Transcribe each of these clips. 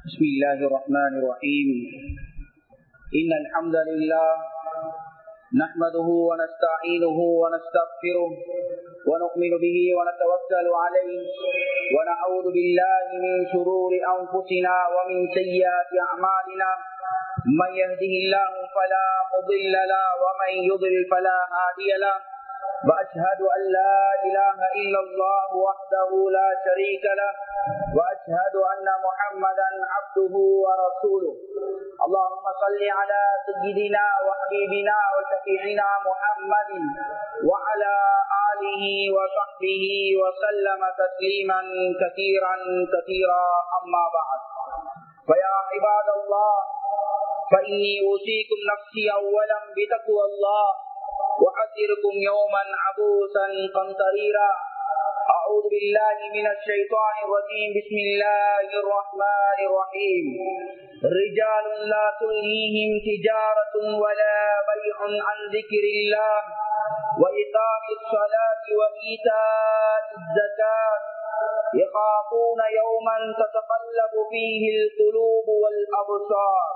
بسم الله الرحمن الرحيم إن الحمد لله نحمده ونستعينه ونستغفره ونؤمن به ونتوكل عليه ونعوذ بالله من شرور أنفسنا ومن سيئات أعمالنا من يهده الله فلا مضل له ومن يضلل فلا هادي له وأشهد أن لا إله إلا الله وحده لا شريك له وأشهد أن محمدا عبده ورسوله اللهم صل على سيدنا وحبيبنا وشفيعنا محمد وعلى آله وصحبه وسلم تسليما كثيرا كثيرا أما بعد فيا عباد الله فإني أوصيكم نفسي أولا بتقوى الله وحذركم يوما عبوسا قمطريرا أعوذ بالله من الشيطان الرجيم بسم الله الرحمن الرحيم رجال لا تلهيهم تجارة ولا بيع عن ذكر الله وإقام الصلاة وإيتاء الزكاة يخافون يوما تتقلب فيه القلوب والأبصار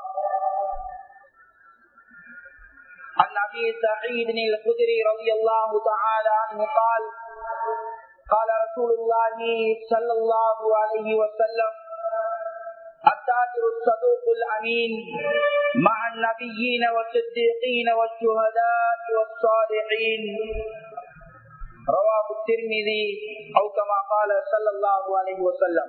عن ابي سعيد الخدري رضي الله تعالى عنه قال قال رسول الله صلى الله عليه وسلم التاجر الصدوق الامين مع النبيين والصديقين والشهداء والصالحين رواه الترمذي او كما قال صلى الله عليه وسلم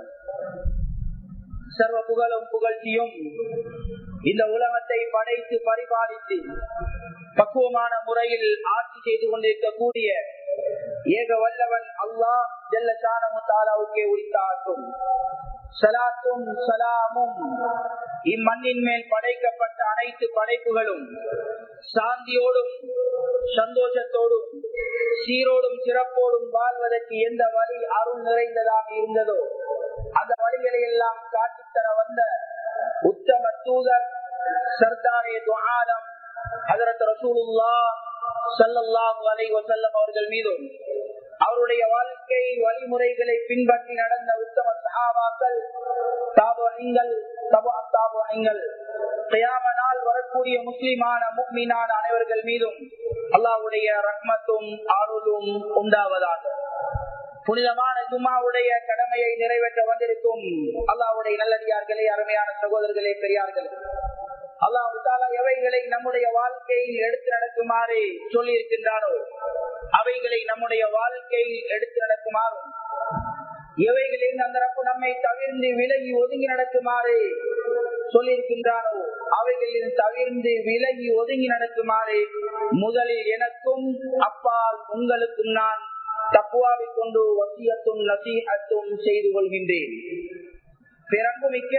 சர்வ புகழும் புகழ்ச்சியும் இந்த உலகத்தை படைத்து பரிபாலித்து பக்குவமான முறையில் ஆட்சி செய்து கொண்டிருக்கக்கூடிய ஏக வல்லவன் அல்லாஹ் ஜெல்ல சானமுத்தாலாவுக்கே உரித்தாட்டும் சலாத்தும் சலாமும் இம்மண்ணின் மேல் படைக்கப்பட்ட அனைத்து படைப்புகளும் சாந்தியோடும் சந்தோஷத்தோடும் சீரோடும் சிறப்போடும் வாழ்வதற்கு எந்த வழி அருள் நிறைந்ததாக இருந்ததோ அந்த வழிகளை எல்லாம் காட்டித்தர வந்த உத்தம தூதர் சர்தாரே துஆலம் ஹதரத் ரசூலுல்லா சல்லல்லாஹு அலைஹி வஸல்லம் அவர்கள் மீதும் அவருடைய வாழ்க்கை வழிமுறைகளை பின்பற்றி நடந்த உத்தம சஹாபாக்கள் தாபுங்கள் தபா தாபுங்கள் கயாம நாள் வரக்கூடிய முஸ்லிமான முக்மீனான அனைவர்கள் மீதும் அல்லாஹ்வுடைய ரஹ்மத்தும் அருளும் உண்டாவதாக புனிதமான ஜும்மாவுடைய கடமையை நிறைவேற்ற வந்திருக்கும் அல்லாவுடைய நல்லடியார்களே அருமையான சகோதரர்களே பெரியார்கள் அல்லாஹு தாலா எவைகளை நம்முடைய வாழ்க்கையில் எடுத்து நடக்குமாறு சொல்லி இருக்கின்றாரோ அவைகளை நம்முடைய வாழ்க்கையில் எடுத்து நடக்குமாறும் எவைகளில் அந்த ரப்பு நம்மை தவிர்ந்து விலகி ஒதுங்கி நடக்குமாறு சொல்லியிருக்கின்றாரோ அவைகளில் தவிர்ந்து விலகி ஒதுங்கி நடக்குமாறு முதலில் எனக்கும் அப்பால் உங்களுக்கும் நான் தப்புவாவை கொண்டு வசியத்தும் நசீகத்தும் செய்து கொள்கின்றேன் பிறகு மிக்க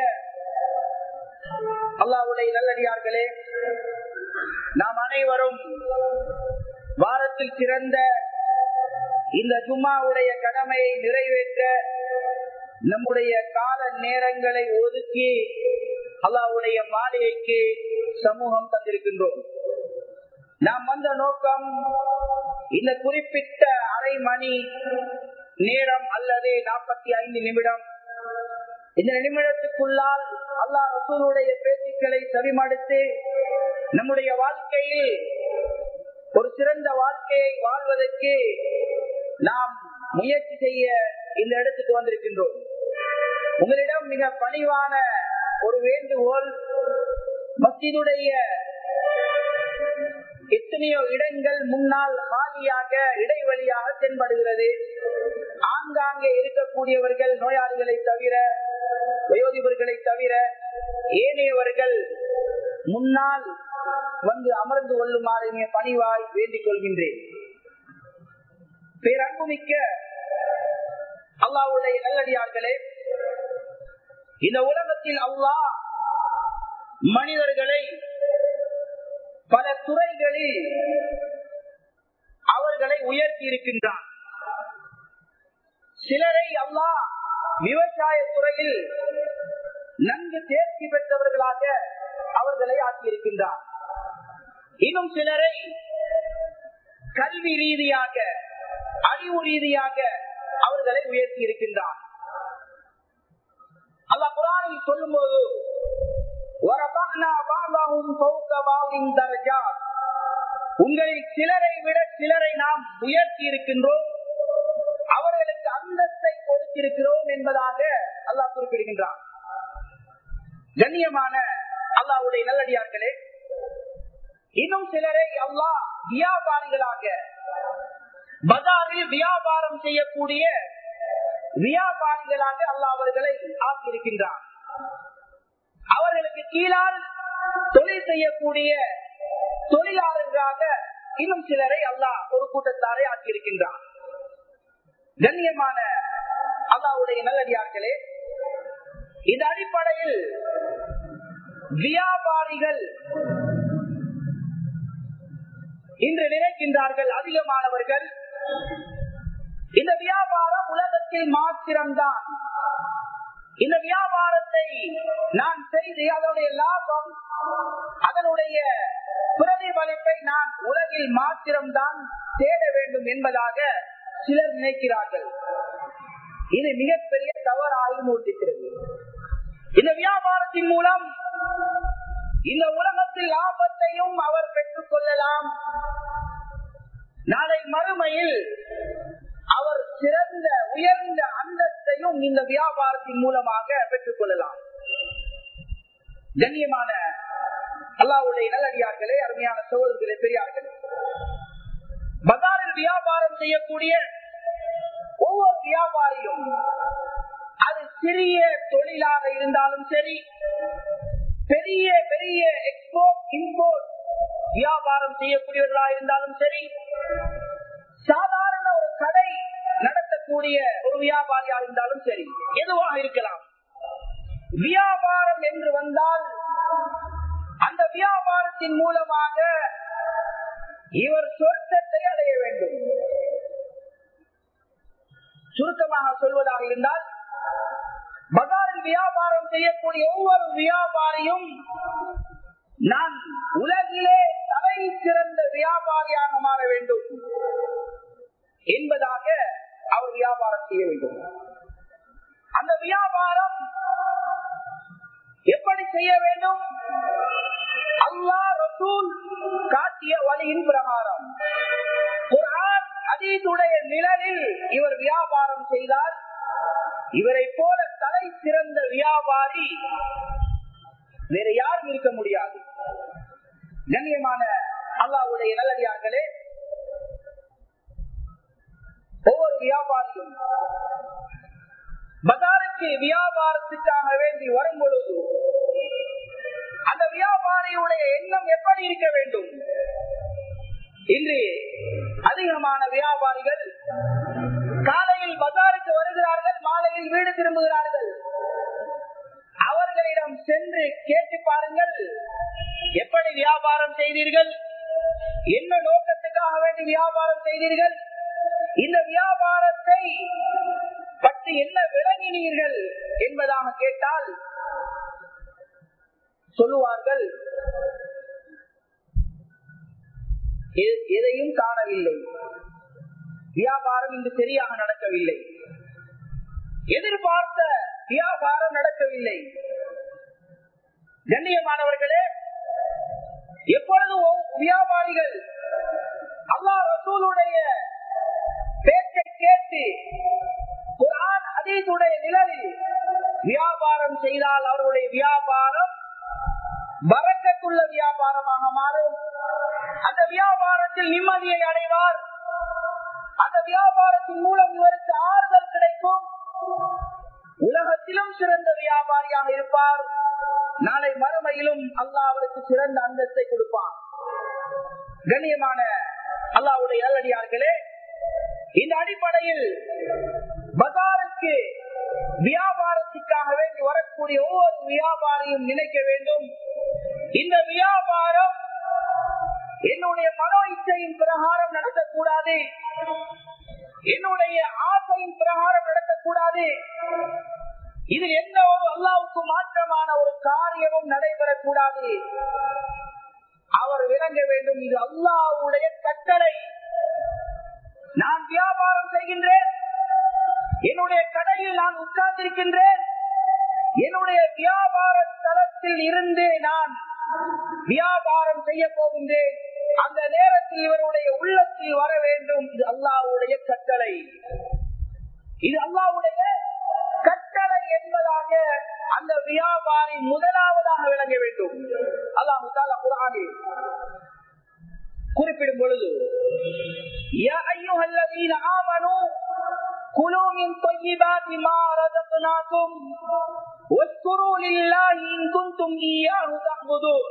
அல்லாவுடைய நல்லடியார்களே நாம் அனைவரும் வாரத்தில் சிறந்த இந்த ஜும்மாவுடைய கடமையை நிறைவேற்ற நம்முடைய கால நேரங்களை ஒதுக்கி அல்லாவுடைய மாளிகைக்கு சமூகம் தந்திருக்கின்றோம் நாம் வந்த நோக்கம் இந்த குறிப்பிட்ட அரை மணி நேரம் அல்லது நாற்பத்தி ஐந்து நிமிடம் இந்த நிமிடத்துக்குள்ளால் அல்லா ரசூலுடைய பேச்சுக்களை செவிமடுத்து நம்முடைய வாழ்க்கையில் ஒரு சிறந்த வாழ்க்கையை வாழ்வதற்கு நாம் முயற்சி செய்ய இந்த இடத்துக்கு வந்திருக்கின்றோம் உங்களிடம் மிக பணிவான ஒரு வேண்டுகோள் மத்தியுடைய எத்தனையோ இடங்கள் முன்னால் காலியாக இடைவெளியாக தென்படுகிறது ஆங்காங்கே இருக்கக்கூடியவர்கள் நோயாளிகளை தவிர வயோதிபர்களை தவிர ஏனையவர்கள் முன்னால் வந்து அமர்ந்து கொள்ளுமாறு பணிவாய் வேண்டிக் கொள்கின்றேன் பேரன்புமிக்க அல்லாவுடைய நல்லடியார்களே இந்த உலகத்தில் அல்லாஹ் மனிதர்களை பல துறைகளில் அவர்களை உயர்த்தி இருக்கின்றான் சிலரை அல்லாஹ் விவசாய துறையில் நன்கு தேர்ச்சி பெற்றவர்களாக அவர்களை ஆக்கியிருக்கின்றார் இன்னும் சிலரை கல்வி ரீதியாக அறிவு ரீதியாக அவர்களை உயர்த்தி இருக்கின்றார் அல்ல குரானில் சொல்லும் போது உங்களில் சிலரை விட சிலரை நாம் உயர்த்தி இருக்கின்றோம் அவர்களுக்கு அந்தஸ்தை கொடுத்திருக்கிறோம் என்பதாக அல்லாஹ் குறிப்பிடுகின்றான் கண்ணியமான அல்லாவுடைய நல்லடியார்களே இன்னும் சிலரை அல்லாஹ் வியாபாரிகளாக பஜாரில் வியாபாரம் செய்யக்கூடிய வியாபாரிகளாக அல்லாஹ் அவர்களை ஆக்கியிருக்கின்றார் அவர்களுக்கு கீழால் தொழில் செய்யக்கூடிய தொழிலாளர்களாக இன்னும் சிலரை அல்லாஹ் ஒரு கூட்டத்தாரை ஆக்கியிருக்கின்றார் கண்ணியமான அல்லாவுடைய நல்லடியார்களே இந்த அடிப்படையில் வியாபாரிகள் இன்று நினைக்கின்றார்கள் அதிகமானவர்கள் இந்த வியாபாரம் உலகத்தில் மாத்திரம்தான் இந்த வியாபாரத்தை நான் செய்து அதனுடைய லாபம் அதனுடைய பிரதிபலிப்பை நான் உலகில் மாத்திரம்தான் தேட வேண்டும் என்பதாக சிலர் நினைக்கிறார்கள் இது மிகப்பெரிய தவறாக மூட்டிக்கிறது இந்த வியாபாரத்தின் மூலம் இந்த உலகத்தில் லாபத்தையும் அவர் பெற்றுக் கொள்ளலாம் நாளை மறுமையில் அவர் சிறந்த உயர்ந்த அந்தஸ்தையும் இந்த வியாபாரத்தின் மூலமாக பெற்றுக் கொள்ளலாம் கண்ணியமான அல்லாவுடைய நல்லடியார்களே அருமையான சகோதரர்களே பெரியார்களே பஜாரில் வியாபாரம் செய்யக்கூடிய ஒவ்வொரு வியாபாரியும் அது சிறிய தொழிலாக இருந்தாலும் சரி பெரிய பெரிய எக்ஸ்போர்ட் இம்போர்ட் வியாபாரம் செய்யக்கூடியவர்களாக இருந்தாலும் சரி சாதாரண ஒரு கடை நடத்தக்கூடிய ஒரு வியாபாரியாக இருந்தாலும் சரி எதுவாக இருக்கலாம் வியாபாரம் என்று வந்தால் அந்த வியாபாரத்தின் மூலமாக இவர் சொர்க்கத்தை அடைய வேண்டும் சுருக்கமாக சொல்வதாக இருந்தால் பஜாரில் வியாபாரம் செய்யக்கூடிய ஒவ்வொரு வியாபாரியும் நான் உலகிலே தலை சிறந்த வியாபாரியாக மாற வேண்டும் என்பதாக அவர் வியாபாரம் செய்ய வேண்டும் அந்த வியாபாரம் எப்படி செய்ய வேண்டும் அல்லா ரசூல் காட்டிய வழியின் பிரகாரம் குரான் அதீதுடைய நிழலில் இவர் வியாபாரம் செய்தால் இவரை போல தலை சிறந்த வியாபாரி வேற யாரும் இருக்க முடியாது கண்ணியமான அல்லாவுடைய நல்லடியார்களே ஒவ்வொரு வியாபாரியும் பஜாருக்கு வியாபாரத்துக்காக வேண்டி வரும் பொழுது அந்த வியாபாரியுடைய எண்ணம் எப்படி இருக்க வேண்டும் இன்று அதிகமான வியாபாரிகள் காலையில் பஜாருக்கு வருகிறார்கள் மாலையில் வீடு திரும்புகிறார்கள் அவர்களிடம் சென்று கேட்டு பாருங்கள் எப்படி வியாபாரம் செய்தீர்கள் என்ன நோக்கத்துக்காக வேண்டி வியாபாரம் செய்தீர்கள் இந்த வியாபாரத்தை பற்றி என்ன விளங்கினீர்கள் என்பதாக கேட்டால் சொல்லுவார்கள் எதையும் காணவில்லை வியாபாரம் இன்று சரியாக நடக்கவில்லை எதிர்பார்த்த வியாபாரம் நடக்கவில்லை கண்ணியமானவர்களே எப்பொழுது வியாபாரிகள் அல்லா ரசூலுடைய பேச்சை கேட்டு குரான் அதீதுடைய நிழலில் வியாபாரம் செய்தால் அவருடைய வியாபாரம் வரக்கத்துள்ள வியாபாரமாக மாறும் அந்த வியாபாரத்தில் நிம்மதியை அடைவார் அந்த வியாபாரத்தின் மூலம் இவருக்கு ஆறுதல் கிடைக்கும் உலகத்திலும் சிறந்த வியாபாரியாக இருப்பார் நாளை மறுமையிலும் அல்லாஹ் அவருக்கு சிறந்த அந்தஸ்தை கொடுப்பார் கண்ணியமான அல்லாவுடைய நல்லடியார்களே இந்த அடிப்படையில் பஜாருக்கு வியாபாரத்துக்காக வேண்டி வரக்கூடிய ஒவ்வொரு வியாபாரியும் நினைக்க வேண்டும் இந்த வியாபாரம் என்னுடைய மனோ இச்சையின் பிரகாரம் நடக்கக்கூடாது என்னுடைய ஆசையின் பிரகாரம் நடக்கக்கூடாது இதில் எந்த ஒரு அல்லாவுக்கு மாற்றமான ஒரு காரியமும் நடைபெறக்கூடாது அவர் விளங்க வேண்டும் இது அல்லாவுடைய கட்டளை நான் வியாபாரம் செய்கின்றேன் என்னுடைய கடையில் நான் உட்கார்ந்திருக்கின்றேன் என்னுடைய வியாபார தளத்தில் இருந்து நான் வியாபாரம் செய்ய போகின்றேன் அந்த நேரத்தில் இவருடைய உள்ளத்தில் வர வேண்டும் இது அல்லாவுடைய கட்டளை இது அல்லாவுடைய கட்டளை என்பதாக அந்த வியாபாரி முதலாவதாக விளங்க வேண்டும் அல்லாஹு தாலா குரானில் குறிப்பிடும் பொழுது يا أيها الذين آمنوا كلوا من طيبات ما رزقناكم واذكروا لله إن كنتم إياه تعبدون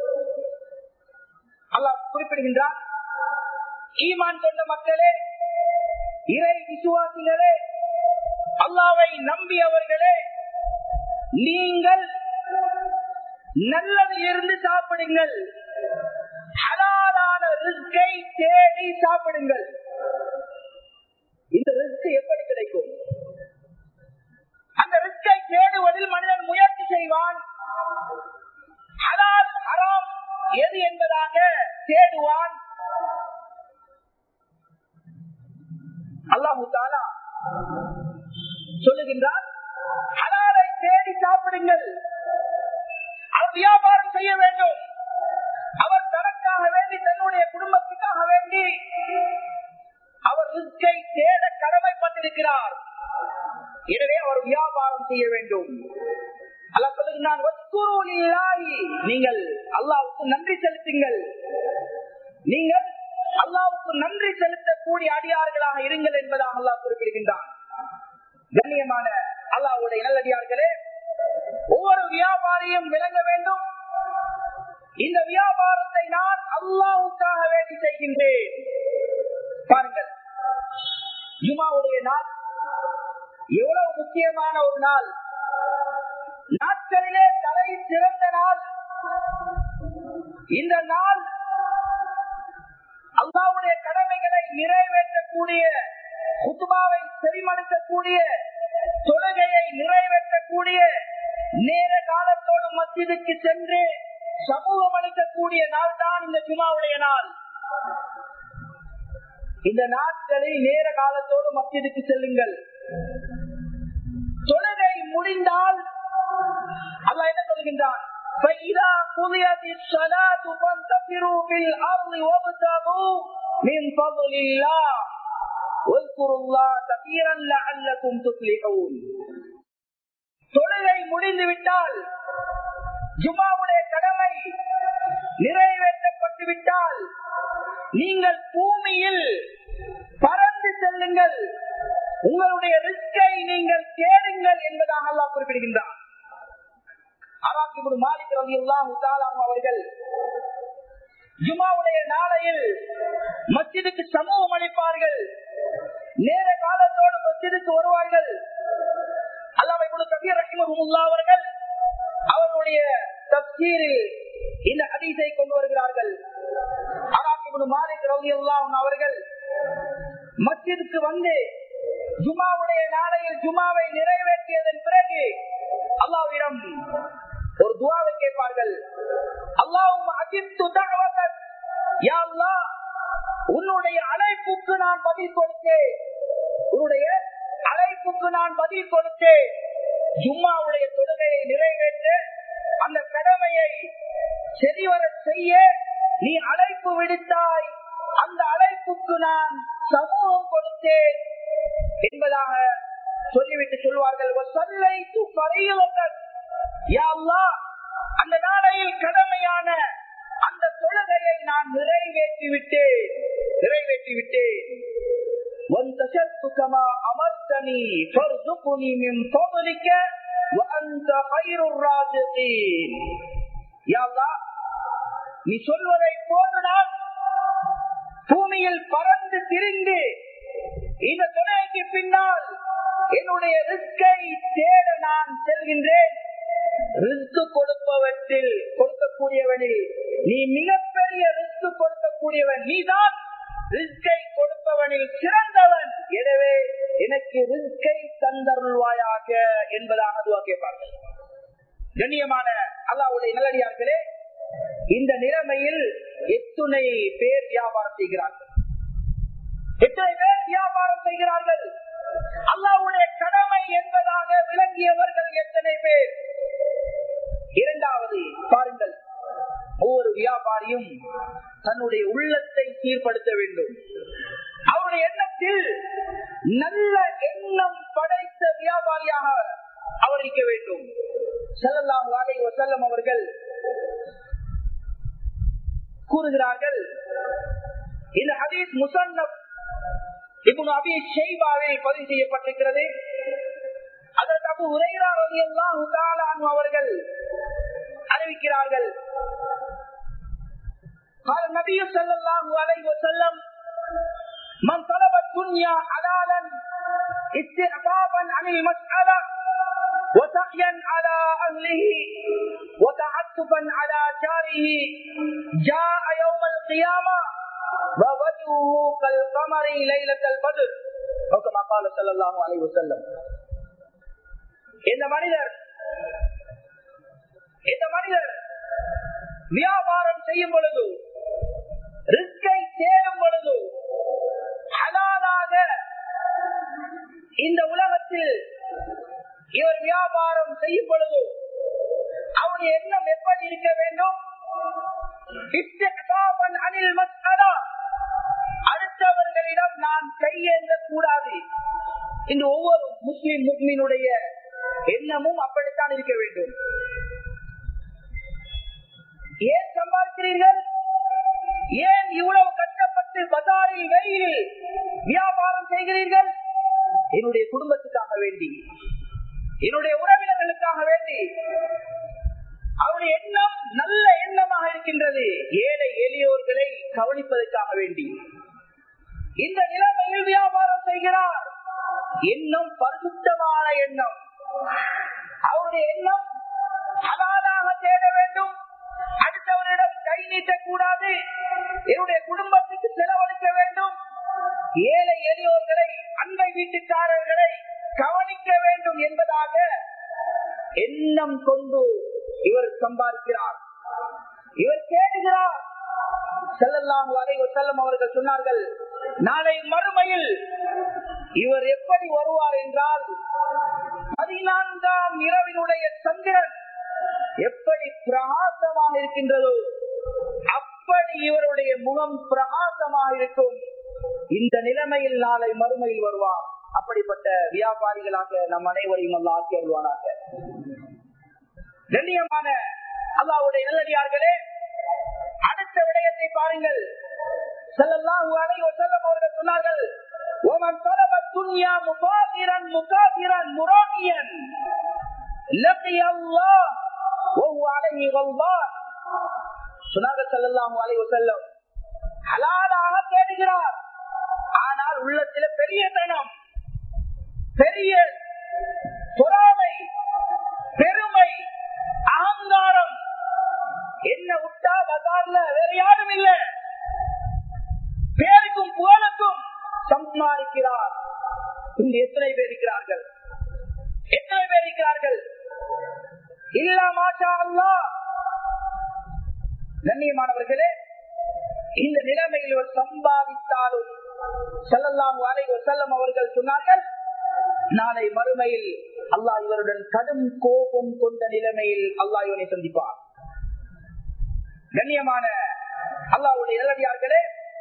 அல்லாஹ் குறிப்பிடுகின்றார் ஈமான் கொண்ட மக்களே இறை விசுவாசிகளே அல்லாவை நம்பியவர்களே நீங்கள் நல்லதில் இருந்து சாப்பிடுங்கள் ஹலாலான ரிஸ்கை தேடி சாப்பிடுங்கள் இந்த ரிஸ்க் எப்படி கிடைக்கும் அந்த ரிஸ்கை தேடுவதில் மனிதன் முயற்சி செய்வான் ஹலால் ஹராம் எது என்பதாக தேடுவான் அல்லாஹு தாலா சொல்லுகின்றார் ஹலாலை தேடி சாப்பிடுங்கள் அவர் வியாபாரம் செய்ய வேண்டும் அவர் தனக்காக வேண்டி தன்னுடைய குடும்பத்துக்காக வேண்டி அவர் ரிஸ்கை தேட கடமைப்பட்டிருக்கிறார் எனவே அவர் வியாபாரம் செய்ய வேண்டும் அல்ல சொல்லுகிறான் நீங்கள் அல்லாவுக்கு நன்றி செலுத்துங்கள் நீங்கள் அல்லாவுக்கு நன்றி செலுத்தக்கூடிய அடியார்களாக இருங்கள் என்பதாக அல்லாஹ் குறிப்பிடுகின்றான் கண்ணியமான அல்லாவுடைய நல்லடியார்களே ஒவ்வொரு வியாபாரியும் விளங்க வேண்டும் இந்த வியாபாரத்தை நான் அல்லாவுக்காக வேண்டி செய்கின்றேன் பாருங்கள் ஜுமாவுடைய நாள் எவ்வளவு முக்கியமான ஒரு நாள் நாட்களிலே தலை சிறந்த நாள் இந்த நாள் அல்லாவுடைய கடமைகளை நிறைவேற்றக்கூடிய குத்துபாவை செறிமடுக்கக்கூடிய தொழுகையை நிறைவேற்றக்கூடிய நேர காலத்தோடு மத்தியதுக்கு சென்று சமூகம் அளிக்கக்கூடிய நாள் தான் இந்த ஜுமாவுடைய நாள் இந்த நாட்களில் நேர காலத்தோடு மத்தியதுக்கு செல்லுங்கள் தொழுகை முடிந்தால் அல்ல என்ன சொல்கின்றான் فإذا قضيت الصلاة فانتفروا في الأرض وابتغوا من فضل الله واذكروا الله كثيرا لعلكم تفلحون தொழுகை முடிந்து விட்டால் ஜுமாவுடைய கடமை நிறைவேற்றப்பட்டு விட்டால் நீங்கள் பூமியில் பறந்து செல்லுங்கள் உங்களுடைய ரிஸ்கை நீங்கள் தேடுங்கள் என்பதாக அல்லாஹ் குறிப்பிடுகின்றார் அராக்கிபுடு மாலிக் ரவி எல்லாம் அவர்கள் ஜுமாவுடைய நாளையில் மஸ்ஜிதுக்கு சமூகம் அளிப்பார்கள் நேர காலத்தோடு மஸ்ஜிதுக்கு வருவார்கள் அல்லாவை குழு கபீர் ரஹிமஹுல்லா அவர்கள் அவருடைய தப்சீரில் இந்த ஹதீஸை கொண்டு வருகிறார்கள் அராக்கிபுடு மாலிக் ரவி எல்லாம் அவர்கள் மஸ்ஜிதுக்கு வந்து ஜுமாவுடைய நாளையில் ஜுமாவை நிறைவேற்றியதன் பிறகு அல்லாவிடம் ஒரு துவாவை கேட்பார்கள் அல்லாவும் அஜித்து உன்னுடைய அழைப்புக்கு நான் பதில் கொடுத்தேன் உன்னுடைய அழைப்புக்கு நான் பதில் கொடுத்தேன் ஜும்மாவுடைய தொழுகையை நிறைவேற்ற அந்த கடமையை செறிவர செய்ய நீ அழைப்பு விடுத்தாய் அந்த அழைப்புக்கு நான் சமூகம் கொடுத்தேன் என்பதாக சொல்லிவிட்டு சொல்வார்கள் அந்த நாளையில் கடமையான அந்த தொழுகையை நான் நிறைவேற்றி விட்டேன் நிறைவேற்றி விட்டேன் அமர்த்தனி من فضلك وأنت خير الرازقين يا الله நீ சொல்வதை போன்று நான் பூமியில் பறந்து திரிந்து இந்த துணைக்கு பின்னால் என்னுடைய ரிஸ்கை தேட நான் செல்கின்றேன் ரிஸ்க் கொடுப்பவற்றில் கொடுக்கக்கூடியவனில் நீ மிகப்பெரிய ரிஸ்க் கொடுக்கக்கூடியவன் நீதான் ரிஸ்கை கொடுப்பவனில் சிறந்தவன் எனவே எனக்கு ரிஸ்கை தந்தருள்வாயாக என்பதாக அதுவா கேட்பார்கள் கண்ணியமான அல்லாவுடைய நல்லடியார்களே இந்த நிலைமையில் எத்துணை பேர் வியாபாரம் செய்கிறார்கள் எத்தனை பேர் வியாபாரம் செய்கிறார்கள் அல்லாவுடைய கடமை என்பதாக விளங்கியவர்கள் எத்தனை பேர் இரண்டாவது பாருங்கள் ஒவ்வொரு வியாபாரியும் தன்னுடைய உள்ளத்தை சீர்படுத்த வேண்டும் அவருடைய எண்ணத்தில் நல்ல எண்ணம் படைத்த வியாபாரியாக அவர் இருக்க வேண்டும் செல்லலாம் வாழை செல்லம் அவர்கள் கூறுகிறார்கள் இந்த ஹதீஸ் முசன்னப் இப்போ அபி ஷெய்பாவில் பதிவு செய்யப்பட்டிருக்கிறது அதற்கு அபு உரைரா ரலியல்லாஹு அவர்கள் அறிவிக்கிறார்கள் قال النبي صلى الله عليه وسلم من طلب الدنيا حلالا استعفافا عن المسألة وسعيا على أهله وتعسفا على جاره جاء يوم القيامة ووجهه كالقمر ليلة البدر أو كما قال صلى الله عليه وسلم இந்த மனிதர் இந்த மனிதர் வியாபாரம் செய்யும் பொழுது ரிஸ்கை தேடும் பொழுது ஹலாலாக இந்த உலகத்தில் இவர் வியாபாரம் செய்யும் பொழுது அவருடைய எண்ணம் எப்படி இருக்க வேண்டும் அனில் மசாலா அடுத்தவர்களிடம் நான் கையேந்த கூடாது இந்த ஒவ்வொரு முஸ்லிம் முக்மீனுடைய எண்ணமும் அப்படித்தான் இருக்க வேண்டும் ஏன் சம்பாதிக்கிறீர்கள் ஏன் இவ்வளவு கஷ்டப்பட்டு பஜாரில் வெயிலில் வியாபாரம் செய்கிறீர்கள் என்னுடைய குடும்பத்துக்காக வேண்டி என்னுடைய உறவினர்களுக்காக வேண்டி அவருடைய எண்ணம் நல்ல எண்ணமாக இருக்கின்றது ஏழை எளியோர்களை கவனிப்பதற்காக வேண்டி இந்த நிலைமையில் வியாபாரம் செய்கிறார் எண்ணம் பரிசுத்தமான எண்ணம் அவருடைய எண்ணம் அதாதாக தேட வேண்டும் அடுத்தவரிடம் கை நீட்டக்கூடாது என்னுடைய குடும்பத்துக்கு செலவழிக்க வேண்டும் ஏழை எளியோர்களை அன்பை வீட்டுக்காரர்களை கவனிக்க வேண்டும் என்பதாக எண்ணம் கொண்டு இவர் சம்பாதிக்கிறார் இவர் தேடுகிறார் செல்லலாம் வரை செல்லம் அவர்கள் சொன்னார்கள் நாளை மறுமையில் இவர் எப்படி வருவார் என்றால் பதினான்காம் இரவினுடைய சந்திரன் எப்படி பிரகாசமாக இருக்கின்றதோ அப்படி இவருடைய முகம் பிரகாசமாக இருக்கும் இந்த நிலைமையில் நாளை மறுமையில் வருவார் அப்படிப்பட்ட வியாபாரிகளாக நம் அனைவரையும் அல்ல ஆக்கி வருவானாக கண்ணியமான அல்லாவுடைய நல்லடியார்களே அடுத்த விடயத்தை பாருங்கள் செல்லலாம் செல்லம் அவர்கள் சொன்னார்கள் ومن طلب الدنيا مفاخرا مكافرا مراقيا لقي الله وهو عليه غضبان சொன்னார்கள் செல்லலாம் அலை செல்லம் ஹலாலாக தேடுகிறார் ஆனால் உள்ளத்தில பெரிய தனம் பெரிய பொறாமை பெருமை அகங்காரம் என்ன விட்டா பசார்ல வேற யாரும் இல்ல பேருக்கும் புகழுக்கும் சம்மானிக்கிறார் இங்கு எத்தனை பேர் இருக்கிறார்கள் எத்தனை பேர் இருக்கிறார்கள் இல்ல மாஷா அல்லா கண்ணியமானவர்களே இந்த நிலைமையில் இவர் சம்பாதித்தாலும் செல்லலாம் வரை செல்லம் அவர்கள் சொன்னார்கள் நாளை மறுமையில் அல்லாஹ் இவருடன் கடும் கோபம் கொண்ட நிலைமையில் அல்லாஹ் இவனை சந்திப்பார் கண்ணியமான அல்லாவுடைய இளவியார்களே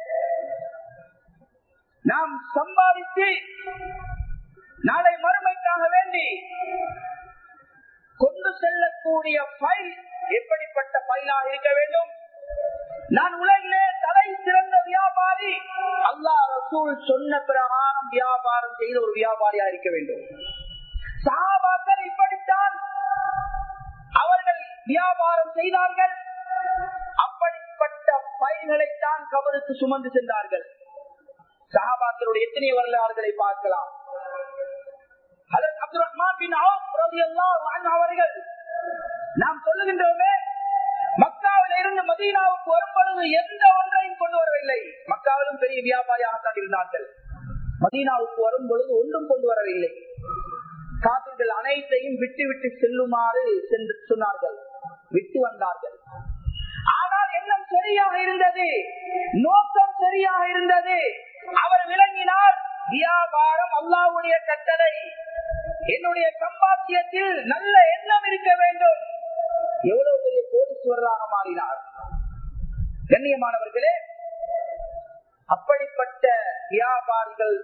நாம் சம்பாதித்து நாளை மறுமைக்காக வேண்டி கொண்டு செல்லக்கூடிய பைல் எப்படிப்பட்ட பைலாக இருக்க வேண்டும் நான் உலகிலே தலை சிறந்த வியாபாரி அல்லாஹ் ரசூல் சொன்ன பிரகாரம் வியாபாரம் செய்த ஒரு வியாபாரியா இருக்க வேண்டும் சகாபாக்கள் இப்படித்தான் அவர்கள் வியாபாரம் செய்தார்கள் அப்படிப்பட்ட பயிர்களைத்தான் கவருக்கு சுமந்து சென்றார்கள் சகாபாக்களுடைய எத்தனை வரலாறுகளை பார்க்கலாம் அப்துல் ரஹ்மான் பின் அவர்கள் நாம் சொல்லுகின்றோமே மக்காவில் இருந்து மதீனாவுக்கு வரும் பொழுது எந்த ஒன்றையும் கொண்டு வரவில்லை மக்காவிலும் பெரிய வியாபாரியாகத்தான் இருந்தார்கள் மதீனாவுக்கு வரும் பொழுது ஒன்றும் கொண்டு வரவில்லை காப்பீர்கள் அனைத்தையும் விட்டு விட்டு செல்லுமாறு சென்று சொன்னார்கள் விட்டு வந்தார்கள் ஆனால் எண்ணம் சரியாக இருந்தது நோக்கம் சரியாக இருந்தது அவர் விளங்கினார் வியாபாரம் அல்லாவுடைய கட்டளை என்னுடைய சம்பாத்தியத்தில் நல்ல எண்ணம் இருக்க வேண்டும் எவ்வளவு பெரிய கோடீஸ்வரராக மாறினார் கண்ணியமானவர்களே அப்படிப்பட்ட வியாபாரிகள்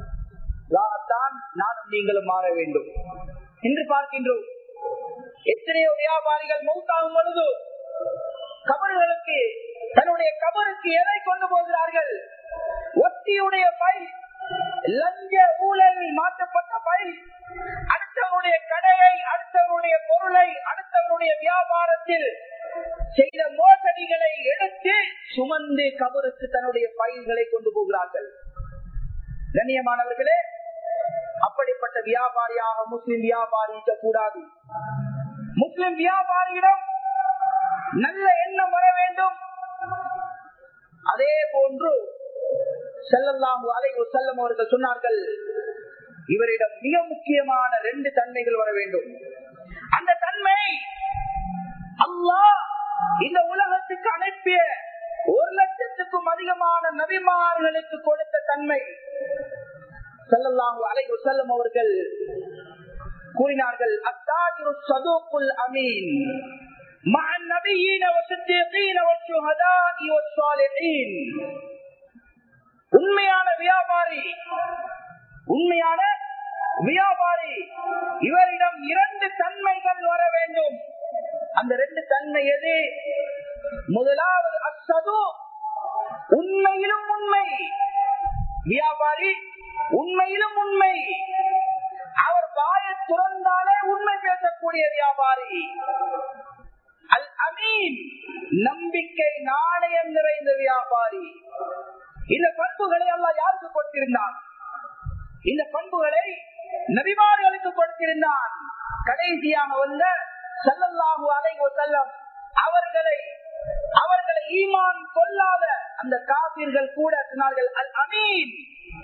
தான் நானும் நீங்களும் மாற வேண்டும் என்று பார்க்கின்றோம் எத்தனையோ வியாபாரிகள் மௌத்தாகும் பொழுது கபர்களுக்கு தன்னுடைய கபருக்கு எதை கொண்டு போகிறார்கள் ஒத்தியுடைய பை லஞ்ச ஊழலில் மாற்றப்பட்ட பை அடுத்தவனுடைய கடையை அடுத்தவனுடைய பொருளை அடுத்தவனுடைய வியாபாரத்தில் செய்த மோசடிகளை எடுத்து சுமந்து கபருக்கு தன்னுடைய பயிர்களை கொண்டு போகிறார்கள் கண்ணியமானவர்களே அப்படிப்பட்ட வியாபாரியாக முஸ்லிம் வியாபாரி இருக்கக்கூடாது முஸ்லிம் வியாபாரியிடம் நல்ல எண்ணம் வர வேண்டும் அதே போன்று செல்லல்லாமு அலைவு செல்லம் அவர்கள் சொன்னார்கள் இவரிடம் மிக முக்கியமான ரெண்டு தன்மைகள் வர வேண்டும் அந்த தன்மை அல்லாஹ் இந்த உலகத்துக்கு அனுப்பிய ஒரு லட்சத்துக்கும் அதிகமான நபிமார்களுக்கு கொடுத்த தன்மை செல்லல்லாமு அலைவு செல்லம் அவர்கள் கூறினார்கள் அத்தாஜுரு சதூக்குல் அமீன் مع النبيين والصديقين والشهداء والصالحين உண்மையான வியாபாரி உண்மையான வியாபாரி இவரிடம் இரண்டு தன்மைகள் வர வேண்டும் அந்த ரெண்டு தன்மை எது முதலாவது அசது உண்மையிலும் உண்மை வியாபாரி உண்மையிலும் உண்மை அவர் வாயை துறந்தாலே உண்மை பேசக்கூடிய வியாபாரி அல் அமீன் நம்பிக்கை நாணயம் நிறைந்த வியாபாரி இந்த பண்புகளை எல்லாம் யாருக்கு கொடுத்திருந்தான் இந்த பண்புகளை நபிமார்களுக்கு கொடுத்திருந்தான் கடைசியாக வந்த செல்லல்லாஹு அலைவோ செல்லம் அவர்களை அவர்களை ஈமான் கொள்ளாத அந்த காப்பீர்கள் கூட சொன்னார்கள் அல் அமீன்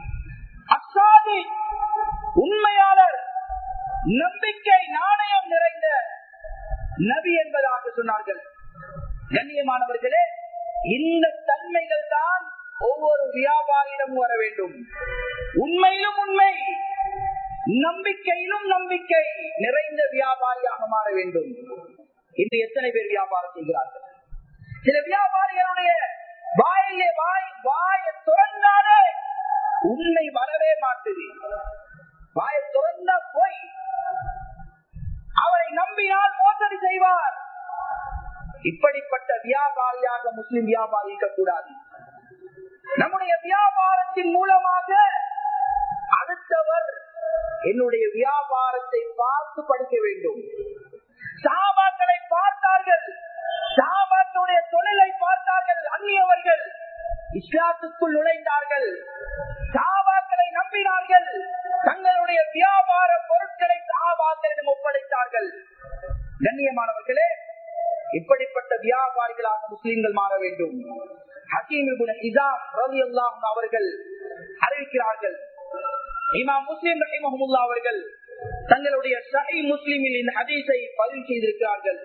அசாதி உண்மையாளர் நம்பிக்கை நாணயம் நிறைந்த நபி என்பதாக சொன்னார்கள் கண்ணியமானவர்களே இந்த தன்மைகள் தான் ஒவ்வொரு வியாபாரியிடம் வர வேண்டும் உண்மையிலும் உண்மை நம்பிக்கையிலும் நம்பிக்கை நிறைந்த வியாபாரியாக மாற வேண்டும் இன்று எத்தனை பேர் வியாபாரம் செய்கிறார்கள் சில வியாபாரிகளுடைய வாயிலே வாய் வாய துறந்தாலே உண்மை வரவே மாட்டுது வாய துறந்தா போய் அவரை நம்பினால் மோசடி செய்வார் இப்படிப்பட்ட வியாபாரியாக முஸ்லிம் வியாபாரி இருக்கக்கூடாது நம்முடைய வியாபாரத்தின் மூலமாக அடுத்தவர் என்னுடைய வியாபாரத்தை பார்த்து படிக்க வேண்டும் சாபாக்களை பார்த்தார்கள் சாபாக்களுடைய தொழிலை பார்த்தார்கள் அந்நியவர்கள் இஸ்லாத்துக்குள் நுழைந்தார்கள் சாபாக்களை நம்பினார்கள் தங்களுடைய வியாபார பொருட்களை சாபாக்களிடம் ஒப்படைத்தார்கள் கண்ணியமானவர்களே இப்படிப்பட்ட வியாபாரிகளாக முஸ்லிம்கள் மாற வேண்டும் ஹக்கீம் அவர்கள் அறிவிக்கிறார்கள் இமாம் முஸ்லிம் ரஹிமஹமுல்லா அவர்கள் தங்களுடைய சஹி முஸ்லிமில் இந்த ஹதீஸை பதிவு செய்திருக்கிறார்கள்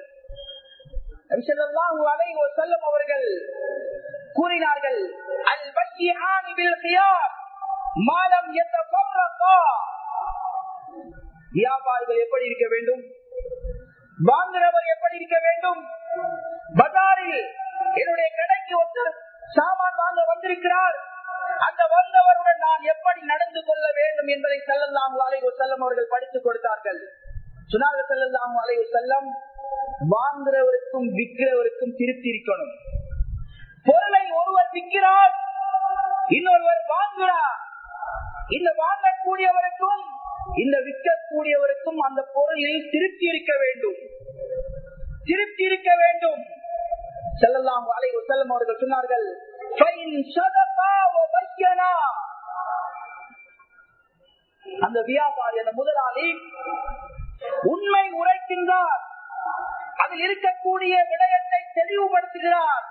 செல்லம் அவர்கள் கூறினார்கள் அல் பஷிஹானி பில் கியார் மாலம் யத்தஃபர்ரகா வியாபாரிகள் எப்படி இருக்க வேண்டும் வாங்குறவர் எப்படி இருக்க வேண்டும் பஜாரில் என்னுடைய கடைக்கு ஒருத்தர் சாமான் வாங்க வந்திருக்கிறார் அந்த வந்தவருடன் நான் எப்படி நடந்து கொள்ள வேண்டும் என்பதை செல்லலாம் அலைவு செல்லம் அவர்கள் படித்துக் கொடுத்தார்கள் சுனாக செல்லலாம் அலைவு செல்லம் வாங்குறவருக்கும் விற்கிறவருக்கும் திருத்தி இருக்கணும் பொருளை ஒருவர் விற்கிறார் இன்னொருவர் வாங்குகிறார் இந்த வாங்கக்கூடியவருக்கும் இந்த விற்கக்கூடியவருக்கும் அந்த பொருளில் திருப்தி இருக்க வேண்டும் திருப்தி இருக்க வேண்டும் செல்லலாம் அலை செல்லம் அவர்கள் சொன்னார்கள் அந்த வியாபாரி அந்த முதலாளி உண்மை உரைக்கின்றார் அதில் இருக்கக்கூடிய விடயத்தை தெளிவுபடுத்துகிறார்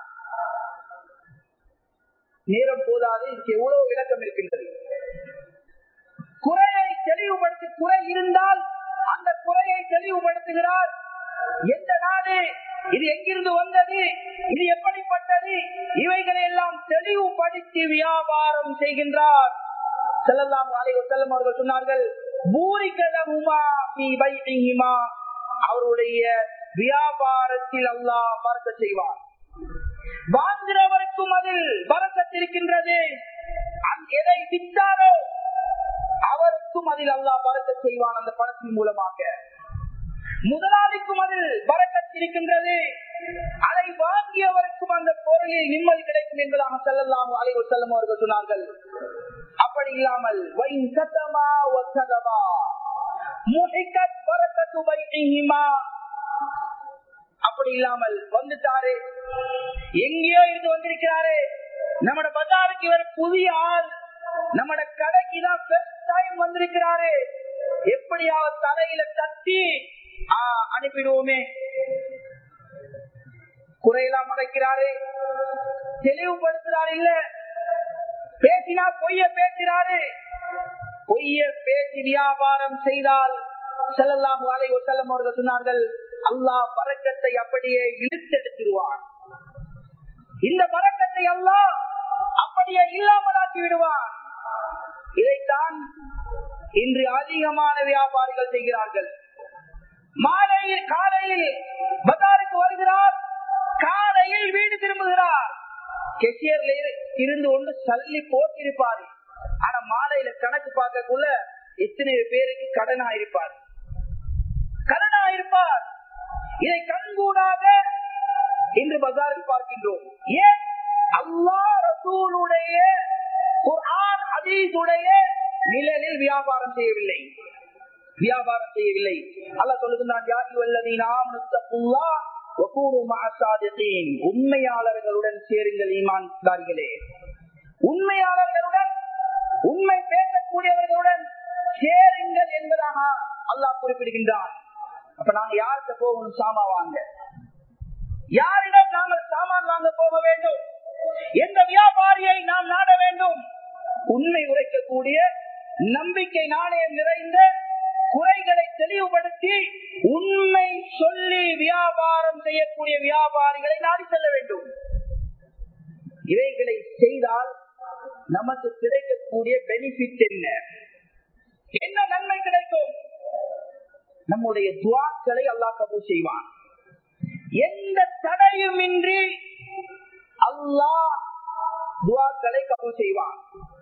நேரம் போதாது இதுக்கு எவ்வளவு விளக்கம் இருக்கின்றது குறையை தெளிவுபடுத்தி குறை இருந்தால் அந்த குறையை தெளிவுபடுத்துகிறார் எந்த நாடு இது எங்கிருந்து வந்தது இது எப்படிப்பட்டது இவைகளை எல்லாம் தெளிவுபடுத்தி வியாபாரம் செய்கின்றார் செல்லலாம் அலை செல்லம் அவர்கள் சொன்னார்கள் பூரிகலஹுமா ஃபீ பைஇஹிமா அவருடைய வியாபாரத்தில் அல்லாஹ் பறக்க செய்வார் வாங்குறவருக்கும் அதில் பறக்கத்திருக்கின்றது எதை வித்தாரோ அவருக்கும் அதில் அல்லாஹ் பறக்க செய்வான் அந்த பணத்தின் மூலமாக முதலாளிக்கும் அதில் பறக்கத்திருக்கின்றது அதை வாங்கியவருக்கும் அந்த பொருளில் நிம்மதி கிடைக்கும் என்பதாக செல்லலாம் அலைவு செல்லும் அவர்கள் சொன்னார்கள் அப்படி இல்லாமல் வைன் சத்தமா ஒத்ததமா முஹிக்கத் பரக்கத்து பைஹிமா அப்படி இல்லாமல் வந்துட்டாரு எங்கேயோ இருந்து வந்திருக்கிறாரு நம்மட பஜாருக்கு இவர் புதிய ஆள் நம்மட கடைக்கு தான் ஃபர்ஸ்ட் டைம் வந்திருக்கிறாரு எப்படியாவது தலையில தட்டி அனுப்பிடுவோமே குறையெல்லாம் மறைக்கிறாரு தெளிவுபடுத்துறாரு இல்ல பேசினா பொய்ய பேசுறாரு பொய்ய பேசி வியாபாரம் செய்தால் செல்லலாம் அலை செல்லம் அவர்கள் சொன்னார்கள் அல்லாஹ் பறக்கத்தை அப்படியே இழுத்தெடுத்துருவான் இந்த பறக்கத்தை அல்லாஹ் அப்படியே இல்லாமலாக்கி விடுவான் இதைத்தான் இன்று அதிகமான வியாபாரிகள் செய்கிறார்கள் மாலையில் காலையில் பஜாருக்கு வருகிறார் காலையில் வீடு திரும்புகிறார் கெசியர்ல இருந்து ஒன்று சல்லி போட்டிருப்பாரு ஆனா மாலையில கணக்கு பார்க்கக்குள்ள எத்தனை பேருக்கு கடனா இருப்பார் கடனா இருப்பார் இதை கண்கூடாக இன்று பஜாரில் பார்க்கின்றோம் ஏன் அல்லா ரசூலுடைய குர்ஆன் ஹதீஸுடைய நிழலில் வியாபாரம் செய்யவில்லை வியாபாரம் செய்யவில்லை அல்ல சொல்லுகின்றான் யாரு வல்லதீன் ஆமனுத்தப்புல்லா உண்மையாளர்களுடன் சேருங்கள் ஈமான்தாரிகளே உண்மையாளர்களுடன் உண்மை பேசக்கூடியவர்களுடன் சேருங்கள் என்பதாக அல்லாஹ் குறிப்பிடுகின்றான் அப்ப நாங்க யார்கிட்ட போகணும் சாமா வாங்க யாரிடம் நாங்கள் சாமான் வாங்க போக வேண்டும் எந்த வியாபாரியை நாம் நாட வேண்டும் உண்மை உரைக்கக்கூடிய நம்பிக்கை நாணயம் நிறைந்த குறைகளை தெளிவுபடுத்தி உண்மை சொல்லி வியாபாரம் செய்யக்கூடிய வியாபாரிகளை நாடி செல்ல வேண்டும் இவைகளை செய்தால் நமக்கு கிடைக்கக்கூடிய பெனிஃபிட் என்ன என்ன நன்மை கிடைக்கும் நம்முடைய துவாக்களை அல்லாஹ் கபூல் செய்வான் எந்த தடையும் இன்றி அல்லாஹ் துவாக்களை கபூல் செய்வான்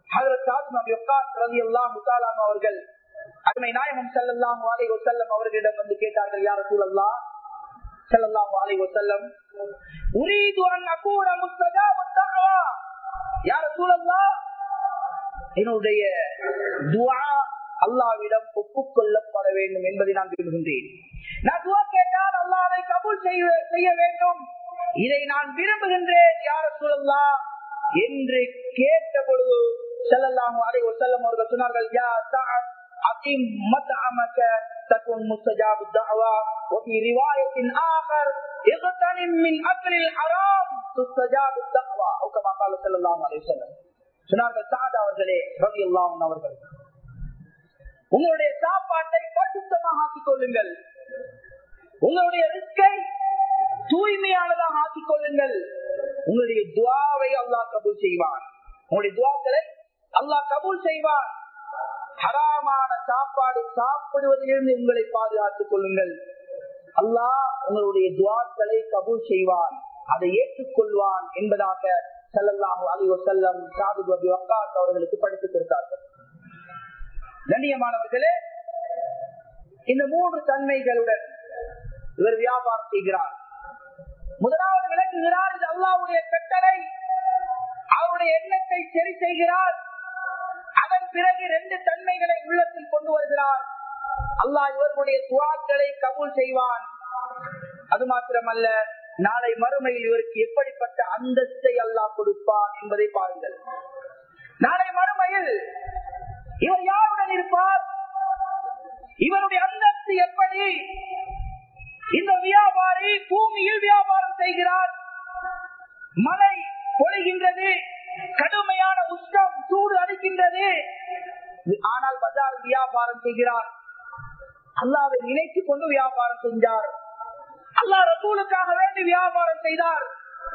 அவர்கள் அருமை நாயகம் செல்லல்லாம் வாலை செல்லம் அவர்களிடம் வந்து கேட்டார்கள் யார சூழல்லா செல்லல்லாம் வாலை செல்லம் உரீதுவன் அகூர முஸ்தஜா முத்தகவா யார சூழல்லா என்னுடைய துவா அல்லாவிடம் ஒப்புக்கொள்ளப்பட வேண்டும் என்பதை நான் விரும்புகின்றேன் நான் துவா கேட்டால் அல்லாவை கபூல் செய்ய வேண்டும் இதை நான் விரும்புகின்றேன் யார சூழல்லா என்று கேட்ட பொழுது செல்லலாம் அலை செல்லம் அவர்கள் சொன்னார்கள் யா சஅத் அகிம் மத்அமக தகுன் முஸ்தஜாப் الدعوة وفي رواية آخر اغتنم من أكل الحرام تستجاب الدعوة أو كما قال صلى الله عليه وسلم சொன்னார்கள் சாதா அவர்களே ரவி அல்லாஹ் அவர்கள் உங்களுடைய சாப்பாட்டை பரிசுத்தமாக ஆக்கிக் கொள்ளுங்கள் உங்களுடைய ரிஸ்கை தூய்மையானதாக ஆக்கிக் கொள்ளுங்கள் உங்களுடைய துவாவை அல்லாஹ் கபூல் செய்வான் உங்களுடைய துவாக்களை அல்லாஹ் கபூல் செய்வான் ஹராமான சாப்பாடு சாப்பிடுவதிலிருந்து உங்களை பாதுகாத்துக் கொள்ளுங்கள் அல்லாஹ் உங்களுடைய துவாக்களை கபூல் செய்வான் அதை ஏற்றுக்கொள்வான் என்பதாக செல்லல்லாஹு அலி வசல்லம் சாது வக்காஸ் அவர்களுக்கு படித்துக் கொடுத்தார்கள் கண்ணியமானவர்களே இந்த மூன்று தன்மைகளுடன் இவர் வியாபாரம் செய்கிறார் முதலாவது விளக்குகிறார் இது அல்லாவுடைய கட்டளை அவருடைய எண்ணத்தை சரி செய்கிறார் அதன் பிறகு ரெண்டு தன்மைகளை உள்ளத்தில் கொண்டு வருகிறார் அல்லாஹ் இவர்களுடைய துவாக்களை கபூல் செய்வான் அது மாத்திரமல்ல நாளை மறுமையில் இவருக்கு எப்படிப்பட்ட அந்தஸ்தை அல்லாஹ் கொடுப்பான் என்பதை பாருங்கள் நாளை மறுமையில் இவர் யாருடன் இருப்பார் இவருடைய அந்தஸ்து எப்படி இந்த வியாபாரி பூமியில் வியாபாரம் செய்கிறார் மழை பொழிகின்றது கடுமையான உஷ்ணம் சூடு அடிக்கின்றது ஆனால் பஜார் வியாபாரம் செய்கிறார் அல்லாவை நினைத்துக் கொண்டு வியாபாரம் செஞ்சார் அல்லா ரசூலுக்காக வேண்டி வியாபாரம் செய்தார்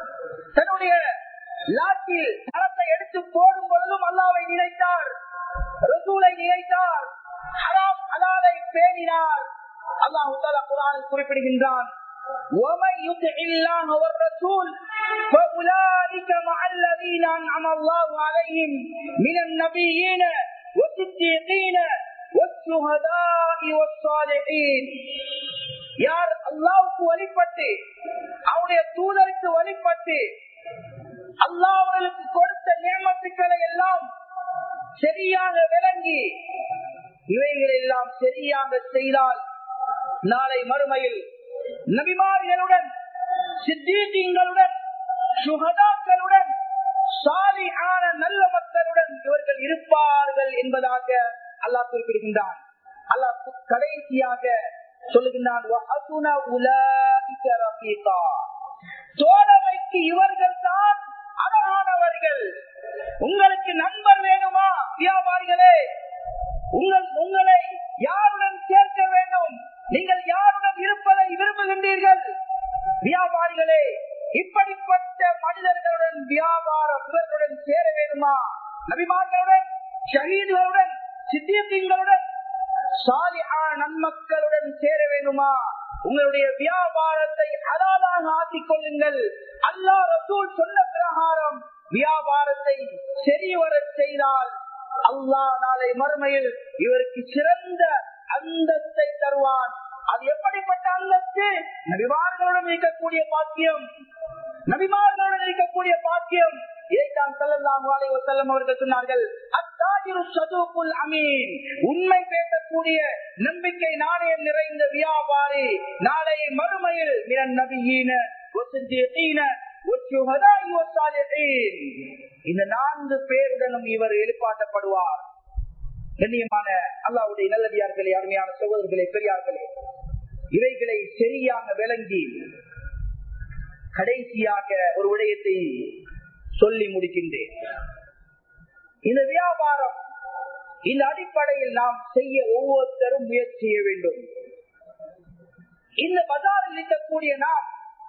தன்னுடைய லாட்டில் தளத்தை எடுத்து போடும் பொழுதும் அல்லாவை நினைத்தார் ரசூலை நினைத்தார் ஹராம் ஹலாலை பேணினார் அல்லாஹு தாலா குரானில் குறிப்பிடுகின்றான் ومن يطع الله والرسول فاولئك مع الذين انعم الله عليهم من النبيين والصديقين والشهداء والصالحين யார் அல்லாவுக்கு வழிபட்டு அவருடைய தூதருக்கு வழிபட்டு அல்லாஹ் அவர்களுக்கு கொடுத்த நியமத்துக்களை எல்லாம் சரியாக விளங்கி இவைகள் எல்லாம் சரியாக செய்தால் நாளை மறுமையில் நபிமார்களுடன் சித்தீங்களுடன் சுகதாக்களுடன் சாலியான நல்ல மக்களுடன் இவர்கள் இருப்பார்கள் என்பதாக அல்லாஹ் குறிப்பிடுகின்றான் அல்லாஹ் கடைசியாக சொல்லுகின்றான் தோழமைக்கு இவர்கள் தான் அழகானவர்கள் உங்களுக்கு நண்பர் வேணுமா வியாபாரிகளே உங்கள் உங்களை யாருடன் சேர்க்க வேண்டும் நீங்கள் யாருடன் இருப்பதை விரும்புகின்றீர்கள் வியாபாரிகளே இப்படிப்பட்ட மனிதர்களுடன் வியாபாரம் இவர்களுடன் சேர வேண்டுமா நபிமார்களுடன் ஷஹீதுகளுடன் சித்தியங்களுடன் சாலிஹா நன்மக்களுடன் சேர வேண்டுமா உங்களுடைய வியாபாரத்தை ஹலாலாக ஆக்கிக் கொள்ளுங்கள் அல்லா ரசூல் சொன்ன பிரகாரம் வியாபாரத்தை சரிவர செய்தால் அல்லாஹ் நாளை மறுமையில் இவருக்கு சிறந்த அந்தத்தை தருவான் அது எப்படிப்பட்ட அந்தத்து நபிமார்களுடன் இருக்கக்கூடிய பாக்கியம் நபிமார்களுடன் இருக்கக்கூடிய பாக்கியம் இதைத்தான் செல்லலாம் செல்லம் அவர்கள் சொன்னார்கள் அத்தாஜிரு சதுக்குல் அமீன் உண்மை பேசக்கூடிய நம்பிக்கை நாணயம் நிறைந்த வியாபாரி நாளை மறுமையில் மிரன் நபியீன இந்த நான்கு பேருடனும் இவர் எழுப்பாட்டப்படுவார் கண்ணியமான அல்லாவுடைய நல்லடியார்களே அருமையான சகோதரர்களே பெரியார்களே இவைகளை சரியாக விளங்கி கடைசியாக ஒரு விடயத்தை சொல்லி முடிக்கின்றேன் இந்த வியாபாரம் இந்த அடிப்படையில் நாம் செய்ய ஒவ்வொருத்தரும் முயற்சி செய்ய வேண்டும் இந்த பஜாரில் இருக்கக்கூடிய நாம்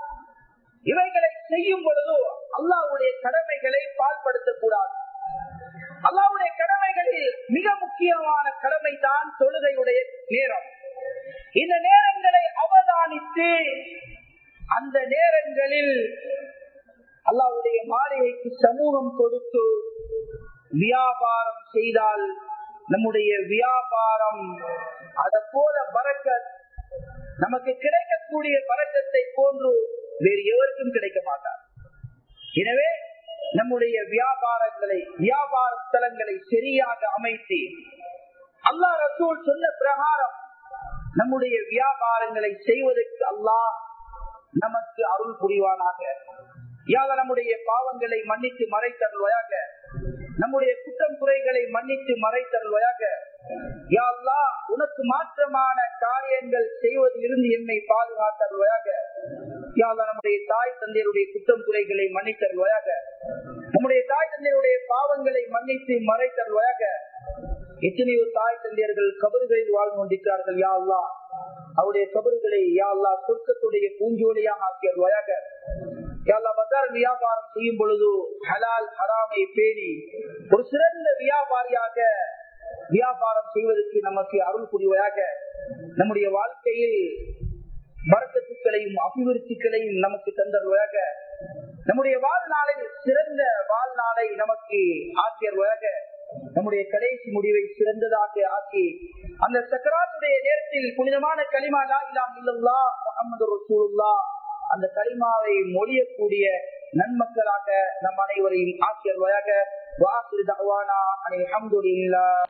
இவைகளை செய்யும் பொழுது அல்லாவுடைய கடமைகளை பால்படுத்தக்கூடாது அல்லாவுடைய கடமைகளில் மிக முக்கியமான கடமை தான் தொழுகையுடைய நேரம் இந்த நேரங்களை அவதானித்து அந்த நேரங்களில் அல்லாவுடைய மாளிகைக்கு சமூகம் கொடுத்து வியாபாரம் செய்தால் நம்முடைய வியாபாரம் அதை போல பறக்க நமக்கு கிடைக்கக்கூடிய பறக்கத்தை போன்று வேறு எவருக்கும் கிடைக்க மாட்டார் எனவே நம்முடைய வியாபாரங்களை வியாபார ஸ்தலங்களை சரியாக அமைத்து அல்லா ரசூல் சொன்ன பிரகாரம் நம்முடைய வியாபாரங்களை செய்வதற்கு அல்லாஹ் நமக்கு அருள் புரிவானாக யாக நம்முடைய பாவங்களை மன்னித்து மறைத்தருள்வாயாக நம்முடைய குற்றம் குறைகளை மன்னித்து மறைத்தருள்வாயாக யாழ்லா உனக்கு மாற்றமான காரியங்கள் செய்வதிலிருந்து என்னை பாதுகாத்தருள்வாயாக யாழ்லா நம்முடைய தாய் தந்தையருடைய குற்றம் குறைகளை மன்னித்தருள்வாயாக நம்முடைய தாய் தந்தையருடைய பாவங்களை மன்னித்து மறைத்தருள்வாயாக எத்தனையோ தாய் தந்தையர்கள் கபறுகளில் வாழ்ந்து கொண்டிருக்கிறார்கள் யா அல்லா அவருடைய கபறுகளை யா அல்லா சொர்க்கத்துடைய பூஞ்சோலியாக ஆக்கியருவாயாக யாழ்லா பஜார் வியாபாரம் செய்யும் பொழுது ஹலால் ஹராமை பேணி ஒரு சிறந்த வியாபாரியாக வியாபாரம் செய்வதற்கு நமக்கு அருள் புரிவாயாக நம்முடைய வாழ்க்கையில் வரக்கத்துக்களையும் அபிவிருத்திகளையும் நமக்கு தந்தருவாக நம்முடைய வாழ்நாளில் சிறந்த வாழ்நாளை நமக்கு ஆக்கியருவாக நம்முடைய கடைசி முடிவை சிறந்ததாக ஆக்கி அந்த சக்கராத்துடைய நேரத்தில் புனிதமான களிமா லா இலாம் இல்லல்லா முகமது ரசூலுல்லா அந்த களிமாவை மொழியக்கூடிய நன்மக்களாக நம் அனைவரையும் ஆக்கியருவாயாக வாசிர் தவானா அனை அஹமதுல்லா